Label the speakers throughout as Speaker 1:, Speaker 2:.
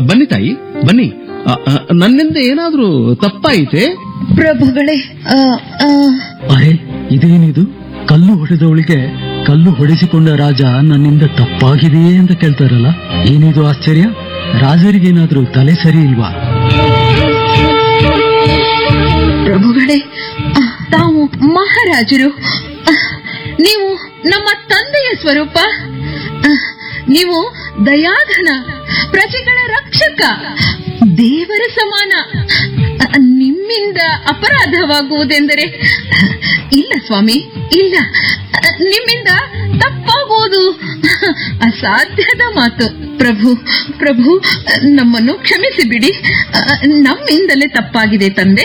Speaker 1: ಬನ್ನಿ ತಾಯಿ ಬನ್ನಿ ಆ, ಆ, ನನ್ನಿಂದ ಏನಾದ್ರೂ ತಪ್ಪಾಯಿತೆ
Speaker 2: ಪ್ರಭುಗಳೇ ಆ, ಆ,
Speaker 3: ಅರೆ ಇದೇನಿದು ಕಲ್ಲು ಹೊಡೆದವಳಿಗೆ ಕಲ್ಲು ಹೊಡೆಸಿಕೊಂಡ ರಾಜ ನನ್ನಿಂದ ತಪ್ಪಾಗಿದೆಯೇ ಅಂತ ಕೇಳ್ತಾರಲ್ಲ ಏನಿದು ಆಶ್ಚರ್ಯ ರಾಜರಿಗೇನಾದ್ರೂ ತಲೆ ಸರಿ ಇಲ್ವಾ
Speaker 2: ಪ್ರಭುಗಳೇ ಆ, ತಾವು ಮಹಾರಾಜರು ಆ, ನೀವು ನಮ್ಮ ತಂದೆಯ ಸ್ವರೂಪ ಆ, ನೀವು ದಯಾಘನ ಪ್ರಜೆಗಳ ರಕ್ಷಕ ದೇವರ ಸಮಾನ ಆ, ನಿಮ್ಮಿಂದ ಅಪರಾಧವಾಗುವುದೆಂದರೆ ಇಲ್ಲ ಸ್ವಾಮಿ ಇಲ್ಲ ಆ, ನಿಮ್ಮಿಂದ ತಪ್ಪಾಗುವುದು ಅಸಾಧ್ಯದ ಮಾತು ಪ್ರಭು ಪ್ರಭು ನಮ್ಮನ್ನು ಕ್ಷಮಿಸಿ ಬಿಡಿ ಆ, ನಮ್ಮಿಂದಲೇ ತಪ್ಪಾಗಿದೆ ತಂದೆ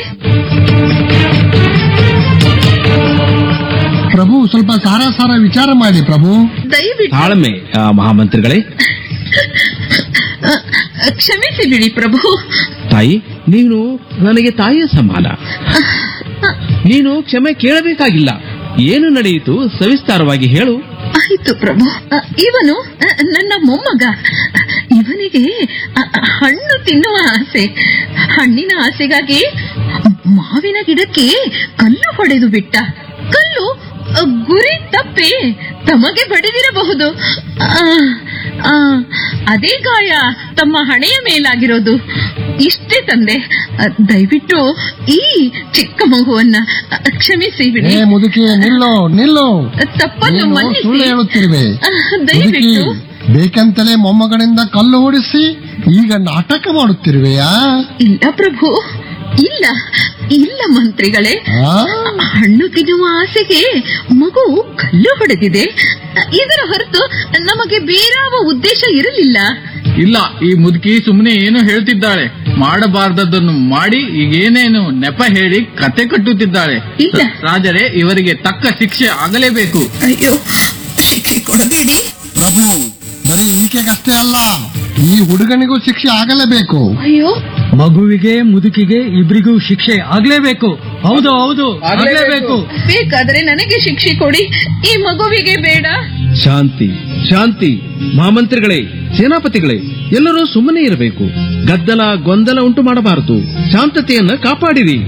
Speaker 4: ಪ್ರಭು ಸ್ವಲ್ಪ ಸಾರ ಸಾರ ವಿಚಾರ ಮಾಡಿ ಪ್ರಭು
Speaker 2: ದಯವಿಟ್ಟು
Speaker 1: ತಾಳ್ಮೆ ಆ, ಮಹಾಮಂತ್ರಿಗಳೇ
Speaker 2: ಆ, ಕ್ಷಮಿಸಿ ಬಿಡಿ ಪ್ರಭು
Speaker 1: ತಾಯಿ ನೀನು ನನಗೆ ತಾಯಿಯ ಸಮಾನ ನೀನು ಕ್ಷಮೆ ಕೇಳಬೇಕಾಗಿಲ್ಲ ಏನು ನಡೆಯಿತು ಸವಿಸ್ತಾರವಾಗಿ ಹೇಳು
Speaker 2: ಆಯ್ತು ಪ್ರಭು ಆ, ಇವನು ಆ, ನನ್ನ ಮೊಮ್ಮಗ ಇವನಿಗೆ ಆ, ಹಣ್ಣು ತಿನ್ನುವ ಆಸೆ ಹಣ್ಣಿನ ಆಸೆಗಾಗಿ ಮಾವಿನ ಗಿಡಕ್ಕೆ ಕಲ್ಲು ಹೊಡೆದು ಬಿಟ್ಟ ಕಲ್ಲು ಆ, ಗುರಿ ತಪ್ಪಿ ತಮಗೆ ಬಡಿದಿರಬಹುದು ಆ, ಆ, ಅದೇ ಗಾಯ ತಮ್ಮ ಹಣೆಯ ಮೇಲಾಗಿರೋದು ಇಷ್ಟೇ ತಂದೆ ಆ, ದಯವಿಟ್ಟು ಈ ಚಿಕ್ಕ ಮಗುವನ್ನ ಆ, ಕ್ಷಮಿಸಿ ಬಿಡಿ
Speaker 4: ಏ ಮುದುಕಿ ನಿಲ್ಲೋ ನಿಲ್ಲೋ
Speaker 2: ತಪ್ಪನ್ನು
Speaker 4: ನೀನು
Speaker 2: ಮನ್ನಿಸಿ
Speaker 4: ಸುಳ್ಳು ಹೇಳುತ್ತಿರುವೆ
Speaker 2: ಆ,
Speaker 4: ಮುದುಕಿ
Speaker 2: ದಯವಿಟ್ಟು
Speaker 4: ಬೇಕಂತಲೇ ಮೊಮ್ಮಗನಿಂದ ಕಲ್ಲು ಹೊಡಿಸಿ ಈಗ ನಾಟಕ ಮಾಡುತ್ತಿರುವೆಯಾ
Speaker 2: ಇಲ್ಲ ಪ್ರಭು ಇಲ್ಲ ಇಲ್ಲ ಮಂತ್ರಿಗಳೇ
Speaker 4: ಆ?
Speaker 2: ಹಣ್ಣು ತಿನ್ನುವ ಆಸೆಗೆ ಮಗು ಕಲ್ಲು ಹೊಡೆದಿದೆ ಇದರ ಹೊರತು ನಮಗೆ ಬೇರಾವ ಉದ್ದೇಶ ಇರಲಿಲ್ಲ
Speaker 5: ಇಲ್ಲ ಈ ಮುದುಕಿ ಸುಮ್ಮನೆ ಏನು ಹೇಳ್ತಿದ್ದಾಳೆ ಮಾಡಬಾರ್ದದ್ದನ್ನು ಮಾಡಿ ಈಗೇನೇನು ನೆಪ ಹೇಳಿ ಕತೆ ಕಟ್ಟುತ್ತಿದ್ದಾಳೆ
Speaker 2: ಇಲ್ಲ.
Speaker 5: ರಾಜರೇ ಇವರಿಗೆ ತಕ್ಕ ಶಿಕ್ಷೆ ಆಗಲೇಬೇಕು
Speaker 2: ಅಯ್ಯೋ ಶಿಕ್ಷೆ ಕೊಡಬೇಡಿ
Speaker 4: ಪ್ರಭು ಬರೀ ಈಕೆಗಷ್ಟೇ ಅಲ್ಲ ಈ ಹುಡುಗನಿಗೂ ಶಿಕ್ಷೆ ಆಗಲೇಬೇಕು
Speaker 2: ಅಯ್ಯೋ
Speaker 3: ಮಗುವಿಗೆ ಮುದುಕಿಗೆ ಇಬ್ರಿಗೂ ಶಿಕ್ಷೆ ಆಗ್ಲೇಬೇಕು ಹೌದು ಹೌದು ಆಗ್ಲೇಬೇಕು
Speaker 2: ಬೇಕಾದರೆ ನನಗೆ ಶಿಕ್ಷೆ ಕೊಡಿ ಈ ಮಗುವಿಗೆ ಬೇಡ
Speaker 1: ಶಾಂತಿ ಶಾಂತಿ ಮಹಾಮಂತ್ರಿಗಳೇ ಸೇನಾಪತಿಗಳೇ ಎಲ್ಲರೂ ಸುಮ್ಮನೆ ಇರಬೇಕು ಗದ್ದಲ ಗೊಂದಲ ಉಂಟು ಮಾಡಬಾರದು ಶಾಂತತೆಯನ್ನ ಕಾಪಾಡಿರಿ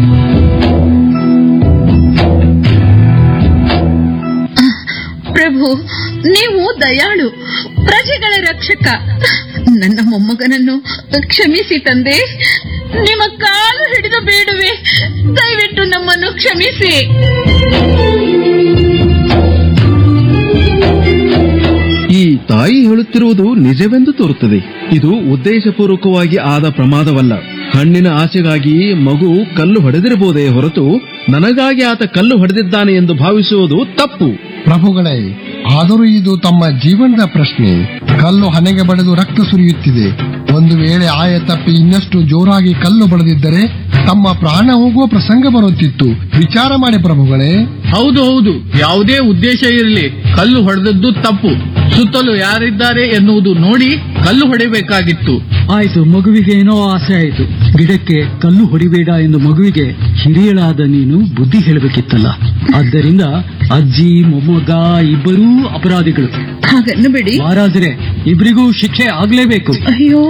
Speaker 2: ಪ್ರಭು ನೀವು ದಯಾಳು ಪ್ರಜೆಗಳ ರಕ್ಷಕ ನನ್ನ ಮೊಮ್ಮಗನನ್ನು ಕ್ಷಮಿಸಿ ತಂದೆ ನಿಮ್ಮ ಕಾಲು ಹಿಡಿದು ಬೇಡುವೆ ದಯವಿಟ್ಟು ನಮ್ಮನ್ನು ಕ್ಷಮಿಸಿ
Speaker 1: ಈ ತಾಯಿ ಹೇಳುತ್ತಿರುವುದು ನಿಜವೆಂದು ತೋರುತ್ತದೆ ಇದು ಉದ್ದೇಶಪೂರ್ವಕವಾಗಿ ಆದ ಪ್ರಮಾದವಲ್ಲ ಹಣ್ಣಿನ ಆಸೆಗಾಗಿ ಮಗು ಕಲ್ಲು ಹೊಡೆದಿರಬಹುದೇ ಹೊರತು ನನಗಾಗಿ ಆತ ಕಲ್ಲು ಹೊಡೆದಿದ್ದಾನೆ ಎಂದು ಭಾವಿಸುವುದು ತಪ್ಪು
Speaker 4: ಪ್ರಭುಗಳೇ ಆದರೂ ಇದು ತಮ್ಮ ಜೀವನದ ಪ್ರಶ್ನೆ ಕಲ್ಲು ಹನೆಗೆ ಬಡಿದು ರಕ್ತ ಸುರಿಯುತ್ತಿದೆ ಒಂದು ವೇಳೆ ಆಯ ತಪ್ಪಿ ಇನ್ನಷ್ಟು ಜೋರಾಗಿ ಕಲ್ಲು ಬಡಿದಿದ್ದರೆ ತಮ್ಮ ಪ್ರಾಣ ಹೋಗುವ ಪ್ರಸಂಗ ಬರುತ್ತಿತ್ತು ವಿಚಾರ ಮಾಡಿ ಪ್ರಭುಗಳೇ
Speaker 5: ಹೌದು ಹೌದು ಯಾವುದೇ ಉದ್ದೇಶ ಇರಲಿ ಕಲ್ಲು ಹೊಡೆದದ್ದು ತಪ್ಪು ಸುತ್ತಲೂ ಯಾರಿದ್ದಾರೆ ಎನ್ನುವುದು ನೋಡಿ ಕಲ್ಲು ಹೊಡೆಯಬೇಕಾಗಿತ್ತು
Speaker 3: ಆಯ್ತು ಮಗುವಿಗೆ ಏನೋ ಆಸೆ ಆಯ್ತು ಗಿಡಕ್ಕೆ ಕಲ್ಲು ಹೊಡಿಬೇಡ ಎಂದು ಮಗುವಿಗೆ ಹಿರಿಯಳಾದ ನೀನು ಬುದ್ಧಿ ಹೇಳಬೇಕಿತ್ತಲ್ಲ ಆದ್ದರಿಂದ ಅಜ್ಜಿ ಮೊಮ್ಮಗ ಇಬ್ಬರೂ ಅಪರಾಧಿಗಳು
Speaker 2: ಹಾಗನ್ನು ಬಿಡಿ
Speaker 3: ಮಹಾರಾಜರೇ ಇಬ್ರಿಗೂ ಶಿಕ್ಷೆ ಆಗ್ಲೇಬೇಕು
Speaker 2: ಅಯ್ಯೋ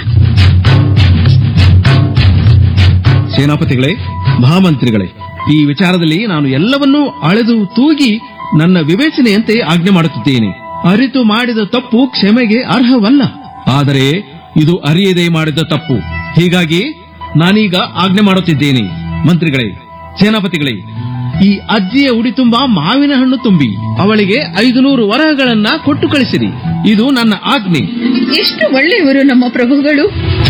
Speaker 1: ಸೇನಾಪತಿಗಳೇ ಮಹಾಮಂತ್ರಿಗಳೇ ಈ ವಿಚಾರದಲ್ಲಿ ನಾನು ಎಲ್ಲವನ್ನೂ ಅಳೆದು ತೂಗಿ ನನ್ನ ವಿವೇಚನೆಯಂತೆ ಆಜ್ಞೆ ಮಾಡುತ್ತಿದ್ದೇನೆ ಅರಿತು ಮಾಡಿದ ತಪ್ಪು ಕ್ಷಮೆಗೆ ಅರ್ಹವಲ್ಲ ಆದರೆ ಇದು ಅರಿಯದೆ ಮಾಡಿದ ತಪ್ಪು ಹೀಗಾಗಿ ನಾನೀಗ ಆಜ್ಞೆ ಮಾಡುತ್ತಿದ್ದೇನೆ ಮಂತ್ರಿಗಳೇ ಸೇನಾಪತಿಗಳೇ ಈ ಅಜ್ಜಿಯ ಉಡಿ ತುಂಬಾ ಮಾವಿನ ಹಣ್ಣು ತುಂಬಿ ಅವಳಿಗೆ ಐದು ನೂರು ವರಹಗಳನ್ನ ಕೊಟ್ಟು ಕಳಿಸಿರಿ ಇದು ನನ್ನ ಆಜ್ಞೆ
Speaker 2: ಎಷ್ಟು ಒಳ್ಳೆಯವರು ನಮ್ಮ ಪ್ರಭುಗಳು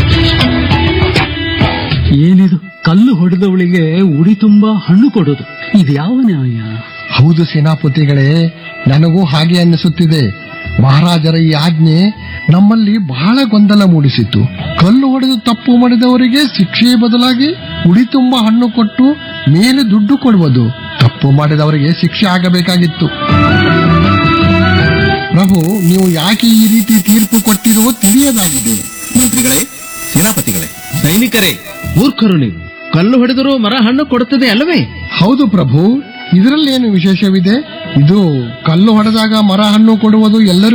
Speaker 3: ಏನಿದು ಕಲ್ಲು ಹೊಡೆದವಳಿಗೆ ಉಡಿ ತುಂಬಾ ಹಣ್ಣು ಕೊಡೋದು ಇದ್ಯಾವ ನ್ಯಾಯ
Speaker 4: ಹೌದು ಸೇನಾಪತಿಗಳೇ ನನಗೂ ಹಾಗೆ ಅನ್ನಿಸುತ್ತಿದೆ ಮಹಾರಾಜರ ಈ ಆಜ್ಞೆ ನಮ್ಮಲ್ಲಿ ಬಹಳ ಗೊಂದಲ ಮೂಡಿಸಿತು ಕಲ್ಲು ಹೊಡೆದು ತಪ್ಪು ಮಾಡಿದವರಿಗೆ ಶಿಕ್ಷೆಯ ಬದಲಾಗಿ ಉಡಿ ತುಂಬ ಹಣ್ಣು ಕೊಟ್ಟು ಮೇಲೆ ದುಡ್ಡು ಕೊಡುವುದು ತಪ್ಪು ಮಾಡಿದವರಿಗೆ ಶಿಕ್ಷೆ ಆಗಬೇಕಾಗಿತ್ತು ಪ್ರಭು ನೀವು ಯಾಕೆ ಈ ರೀತಿ ತೀರ್ಪು ಕೊಟ್ಟಿರೋ ತಿಳಿಯದಾಗಿದೆ
Speaker 1: ಮಂತ್ರಿಗಳೇ ಸೇನಾಪತಿಗಳೇ ಸೈನಿಕರೇ ಮೂರ್ಖರು ನೀವು ಕಲ್ಲು ಹೊಡೆದರೂ ಮರ ಹಣ್ಣು ಕೊಡುತ್ತದೆ ಅಲ್ಲವೇ
Speaker 4: ಹೌದು ಪ್ರಭು ಇದರಲ್ಲಿ ಏನು ವಿಶೇಷವಿದೆ ಇದು ಕಲ್ಲು ಹೊಡೆದಾಗ ಮರ ಹಣ್ಣು ಕೊಡುವುದು ಎಲ್ಲರೂ